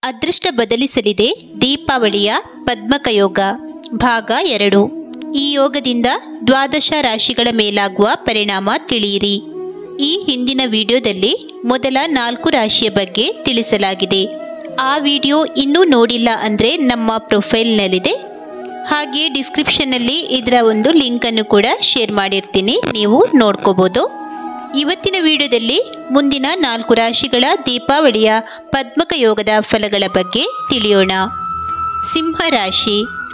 ಅದೃಷ್ಟ ಬದಲಿಸಲಿದೆ ದೀಪಾವಳಿಯ ಪದ್ಮಕಯೋಗ ಭಾಗ ಎರಡು ಈ ಯೋಗದಿಂದ ದ್ವಾದಶ ರಾಶಿಗಳ ಮೇಲಾಗುವ ಪರಿಣಾಮ ತಿಳಿಯಿರಿ ಈ ಹಿಂದಿನ ವಿಡಿಯೋದಲ್ಲಿ ಮೊದಲ ನಾಲ್ಕು ರಾಶಿಯ ಬಗ್ಗೆ ತಿಳಿಸಲಾಗಿದೆ ಆ ವಿಡಿಯೋ ಇನ್ನೂ ನೋಡಿಲ್ಲ ಅಂದರೆ ನಮ್ಮ ಪ್ರೊಫೈಲ್ನಲ್ಲಿದೆ ಹಾಗೆ ಡಿಸ್ಕ್ರಿಪ್ಷನ್ನಲ್ಲಿ ಇದರ ಒಂದು ಲಿಂಕನ್ನು ಕೂಡ ಶೇರ್ ಮಾಡಿರ್ತೀನಿ ನೀವು ನೋಡ್ಕೋಬೋದು ಇವತ್ತಿನ ವಿಡಿಯೋದಲ್ಲಿ ಮುಂದಿನ ನಾಲ್ಕು ರಾಶಿಗಳ ದೀಪಾವಳಿಯ ಪದ್ಮಕ ಯೋಗದ ಫಲಗಳ ಬಗ್ಗೆ ತಿಳಿಯೋಣ ಸಿಂಹ ರಾಶಿ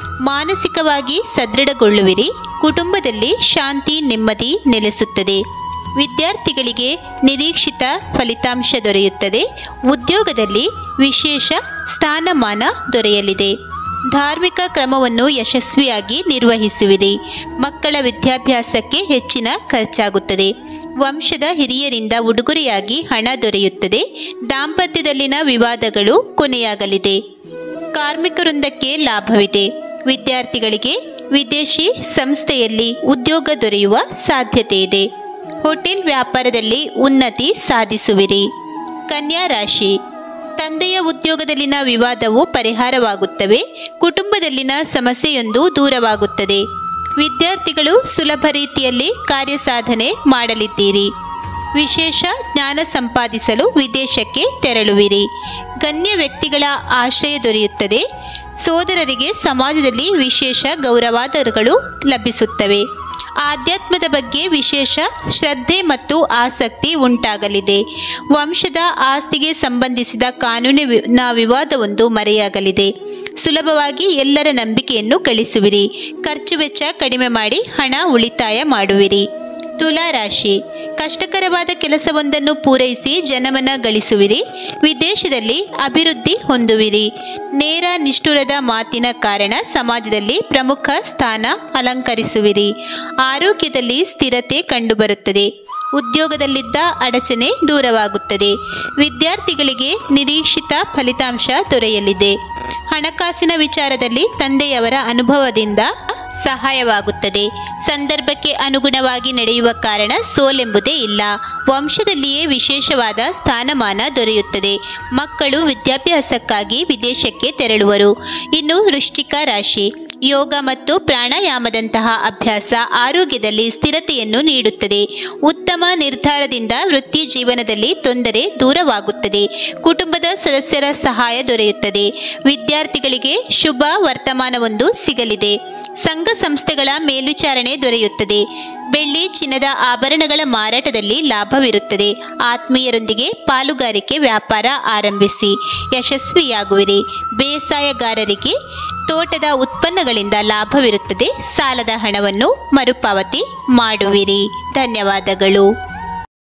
ಮಾನಸಿಕವಾಗಿ ಸದೃಢಗೊಳ್ಳುವಿರಿ ಕುಟುಂಬದಲ್ಲಿ ಶಾಂತಿ ನೆಮ್ಮದಿ ನೆಲೆಸುತ್ತದೆ ವಿದ್ಯಾರ್ಥಿಗಳಿಗೆ ನಿರೀಕ್ಷಿತ ಫಲಿತಾಂಶ ದೊರೆಯುತ್ತದೆ ಉದ್ಯೋಗದಲ್ಲಿ ವಿಶೇಷ ಸ್ಥಾನಮಾನ ದೊರೆಯಲಿದೆ ಧಾರ್ಮಿಕ ಕ್ರಮವನ್ನು ಯಶಸ್ವಿಯಾಗಿ ನಿರ್ವಹಿಸುವಿರಿ ಮಕ್ಕಳ ವಿದ್ಯಾಭ್ಯಾಸಕ್ಕೆ ಹೆಚ್ಚಿನ ಖರ್ಚಾಗುತ್ತದೆ ವಂಶದ ಹಿರಿಯರಿಂದ ಉಡುಗೊರೆಯಾಗಿ ಹಣ ದೊರೆಯುತ್ತದೆ ದಾಂಪತ್ಯದಲ್ಲಿನ ವಿವಾದಗಳು ಕೊನೆಯಾಗಲಿದೆ ಕಾರ್ಮಿಕವೃಂದಕ್ಕೆ ಲಾಭವಿದೆ ವಿದ್ಯಾರ್ಥಿಗಳಿಗೆ ವಿದೇಶಿ ಸಂಸ್ಥೆಯಲ್ಲಿ ಉದ್ಯೋಗ ದೊರೆಯುವ ಸಾಧ್ಯತೆ ಇದೆ ಹೋಟೆಲ್ ವ್ಯಾಪಾರದಲ್ಲಿ ಉನ್ನತಿ ಸಾಧಿಸುವಿರಿ ಕನ್ಯಾ ರಾಶಿ ತಂದೆಯ ಉದ್ಯೋಗದಲ್ಲಿನ ವಿವಾದವು ಪರಿಹಾರವಾಗುತ್ತವೆ ಕುಟುಂಬದಲ್ಲಿನ ಸಮಸ್ಯೆಯೊಂದು ದೂರವಾಗುತ್ತದೆ ವಿದ್ಯಾರ್ಥಿಗಳು ಸುಲಭ ರೀತಿಯಲ್ಲಿ ಕಾರ್ಯಸಾಧನೆ ಮಾಡಲಿದ್ದೀರಿ ವಿಶೇಷ ಜ್ಞಾನ ಸಂಪಾದಿಸಲು ವಿದೇಶಕ್ಕೆ ತೆರಳುವಿರಿ ಗಣ್ಯ ವ್ಯಕ್ತಿಗಳ ಆಶ್ರಯ ದೊರೆಯುತ್ತದೆ ಸೋದರರಿಗೆ ಸಮಾಜದಲ್ಲಿ ವಿಶೇಷ ಗೌರವಾದರಗಳು ಲಭಿಸುತ್ತವೆ ಆಧ್ಯಾತ್ಮದ ಬಗ್ಗೆ ವಿಶೇಷ ಶ್ರದ್ಧೆ ಮತ್ತು ಆಸಕ್ತಿ ಉಂಟಾಗಲಿದೆ ವಂಶದ ಆಸ್ತಿಗೆ ಸಂಬಂಧಿಸಿದ ಕಾನೂನಿನ ವಿವಾದವೊಂದು ಮರೆಯಾಗಲಿದೆ ಸುಲಭವಾಗಿ ಎಲ್ಲರ ನಂಬಿಕೆಯನ್ನು ಗಳಿಸುವಿರಿ ಖರ್ಚು ವೆಚ್ಚ ಕಡಿಮೆ ಮಾಡಿ ಹಣ ಉಳಿತಾಯ ಮಾಡುವಿರಿ ತುಲಾ ರಾಶಿ ಕಷ್ಟಕರವಾದ ಕೆಲಸವೊಂದನ್ನು ಪೂರೈಸಿ ಜನಮನ ಗಳಿಸುವಿರಿ ವಿದೇಶದಲ್ಲಿ ಅಭಿವೃದ್ಧಿ ಹೊಂದುವಿರಿ ನೇರ ನಿಷ್ಠುರದ ಮಾತಿನ ಕಾರಣ ಸಮಾಜದಲ್ಲಿ ಪ್ರಮುಖ ಸ್ಥಾನ ಅಲಂಕರಿಸುವಿರಿ ಆರೋಗ್ಯದಲ್ಲಿ ಸ್ಥಿರತೆ ಕಂಡುಬರುತ್ತದೆ ಉದ್ಯೋಗದಲ್ಲಿದ್ದ ಅಡಚಣೆ ದೂರವಾಗುತ್ತದೆ ವಿದ್ಯಾರ್ಥಿಗಳಿಗೆ ನಿರೀಕ್ಷಿತ ಫಲಿತಾಂಶ ದೊರೆಯಲಿದೆ ಹಣಕಾಸಿನ ವಿಚಾರದಲ್ಲಿ ತಂದೆಯವರ ಅನುಭವದಿಂದ ಸಹಾಯವಾಗುತ್ತದೆ ಸಂದರ್ಭಕ್ಕೆ ಅನುಗುಣವಾಗಿ ನಡೆಯುವ ಕಾರಣ ಸೋಲೆಂಬುದೇ ಇಲ್ಲ ವಂಶದಲ್ಲಿಯೇ ವಿಶೇಷವಾದ ಸ್ಥಾನಮಾನ ದೊರೆಯುತ್ತದೆ ಮಕ್ಕಳು ವಿದ್ಯಾಭ್ಯಾಸಕ್ಕಾಗಿ ವಿದೇಶಕ್ಕೆ ತೆರಳುವರು ಇನ್ನು ವೃಶ್ಚಿಕ ರಾಶಿ ಯೋಗ ಮತ್ತು ಪ್ರಾಣಾಯಾಮದಂತಹ ಅಭ್ಯಾಸ ಆರೋಗ್ಯದಲ್ಲಿ ಸ್ಥಿರತೆಯನ್ನು ನೀಡುತ್ತದೆ ಉತ್ತಮ ನಿರ್ಧಾರದಿಂದ ವೃತ್ತಿ ಜೀವನದಲ್ಲಿ ತೊಂದರೆ ದೂರವಾಗುತ್ತದೆ ಕುಟುಂಬದ ಸದಸ್ಯರ ಸಹಾಯ ದೊರೆಯುತ್ತದೆ ವಿದ್ಯಾರ್ಥಿಗಳಿಗೆ ಶುಭ ವರ್ತಮಾನವೊಂದು ಸಿಗಲಿದೆ ಸಂಘ ಸಂಸ್ಥೆಗಳ ಮೇಲ್ವಿಚಾರಣೆ ದೊರೆಯುತ್ತದೆ ಬೆಳ್ಳಿ ಚಿನ್ನದ ಆಭರಣಗಳ ಮಾರಾಟದಲ್ಲಿ ಲಾಭವಿರುತ್ತದೆ ಆತ್ಮೀಯರೊಂದಿಗೆ ಪಾಲುಗಾರಿಕೆ ವ್ಯಾಪಾರ ಆರಂಭಿಸಿ ಯಶಸ್ವಿಯಾಗುವಿರಿ ಬೇಸಾಯಗಾರರಿಗೆ ತೋಟದ ಉತ್ಪನ್ನಗಳಿಂದ ಲಾಭವಿರುತ್ತದೆ ಸಾಲದ ಹಣವನ್ನು ಮರುಪಾವತಿ ಮಾಡುವಿರಿ ಧನ್ಯವಾದಗಳು